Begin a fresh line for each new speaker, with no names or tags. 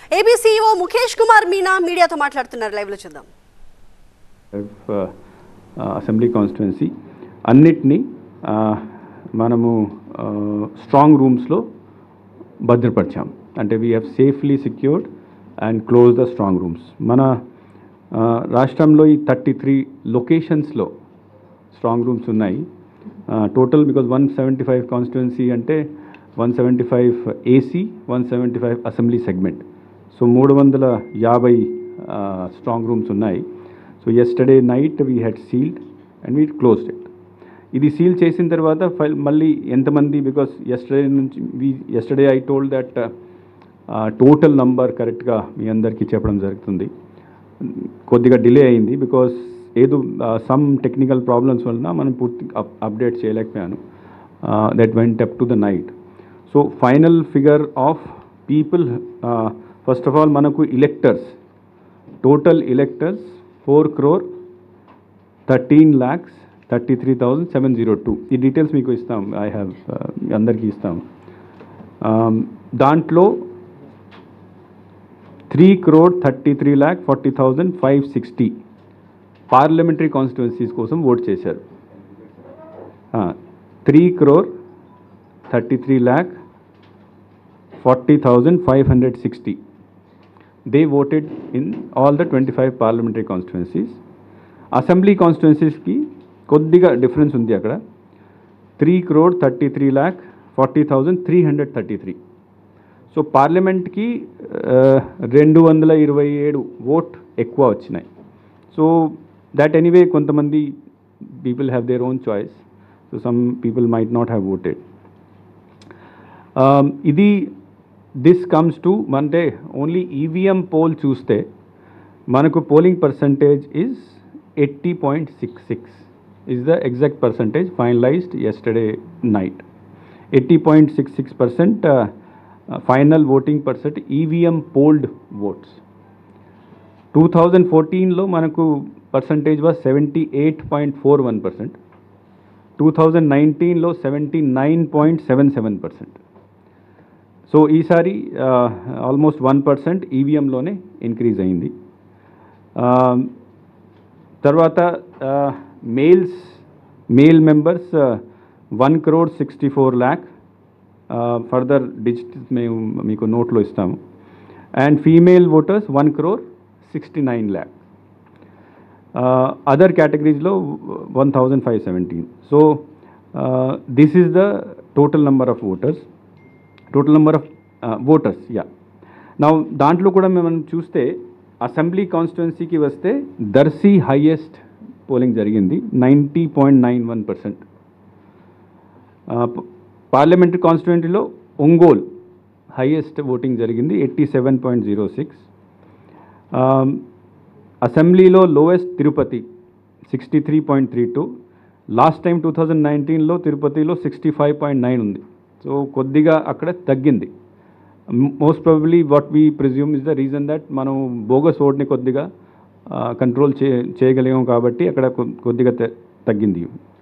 ఏబీసీఓ ముఖేష్ కుమార్ మీనా మీడియాతో మాట్లాడుతున్నారు లైవ్ లో చూద్దాం
అసెంబ్లీ కాన్స్టిట్యున్సీ అన్నిటినీ uh, మనము స్ట్రాంగ్ రూమ్స్లో భద్రపరిచాం అంటే we have safely secured and close the strong rooms మన uh, రాష్ట్రంలో ఈ థర్టీ త్రీ లొకేషన్స్లో స్ట్రాంగ్ రూమ్స్ ఉన్నాయి total because one seventy five constituency అంటే one seventy five AC one seventy five assembly segment so మూడు వందల యాభై స్ట్రాంగ్ రూమ్స్ ఉన్నాయి so yesterday night we had sealed and we closed it ఇది seal చేసిన తర్వాత file మళ్ళీ ఎంతమంది బికాస్ ఎస్టర్డే నుంచి we yesterday I told that total number కరెక్ట్గా మీ అందరికీ చెప్పడం జరుగుతుంది కొద్దిగా డిలే అయింది బికాస్ ఏదో సమ్ టెక్నికల్ ప్రాబ్లమ్స్ వలన మనం పూర్తి అప్డేట్ చేయలేకపోయాను that went up to the night so final figure of people first of all మనకు electors total electors four crore thirteen lakhs thirty three thousand seven zero two ఈ details మీకు ఇస్తాం I have అందరికీ ఇస్తాం Um, దాంట్లో three crore thirty three lakh forty thousand five sixty parliamentary constituencies కోసం vote చేశారు three crore thirty three lakh forty thousand five hundred sixty they voted in all the twenty five parliamentary constituencies assembly కాన్స్టిట్యున్సీస్కి కొద్దిగా difference ఉంది అక్కడ three crore thirty three lakh forty thousand three hundred thirty three so పార్లమెంట్కి రెండు వందల ఇరవై ఏడు ఓట్ ఎక్కువ వచ్చినాయి సో దట్ ఎనీవే కొంతమంది people have their own choice so some people might not have voted ఇది దిస్ కమ్స్ టు అంటే ఓన్లీ ఈవీఎం పోల్ చూస్తే మనకు polling percentage is eighty point six six is the exact percentage finalised yesterday night eighty point six six percent final voting percent EVM polled votes two thousand ఫోర్టీన్లో మనకు percentage was seventy eight point four one percent two thousand నైన్టీన్లో seventy nine point seven seven percent so ఈసారి almost one percent ఈవీఎంలోనే increase అయింది తర్వాత males male members one crore sixty four lakh further digit మేము మీకు నోట్లో ఇస్తాము and female voters one crore sixty nine lakh other కేటగిరీస్లో one thousand five seventeen so this is the total number of voters total number of voters యా నా దాంట్లో కూడా మనం చూస్తే అసెంబ్లీ కాన్స్టిట్యున్సీకి వస్తే దర్శి హైయెస్ట్ పోలింగ్ జరిగింది ninety point nine one percent parliamentary కాన్స్టిట్యున్సీలో ఒంగోల్ హైయెస్ట్ ఓటింగ్ జరిగింది eighty seven point zero six అసెంబ్లీలో lowest Tirupati sixty three point three two last time two thousand నైన్టీన్లో తిరుపతిలో సిక్స్టీ ఫైవ్ పాయింట్ నైన్ ఉంది సో కొద్దిగా అక్కడ తగ్గింది most probably what we presume is the reason that మనం bogus ఓట్ని కొద్దిగా కంట్రోల్ చే చేయగలిగాం కాబట్టి అక్కడ కొద్దిగా తగ్గింది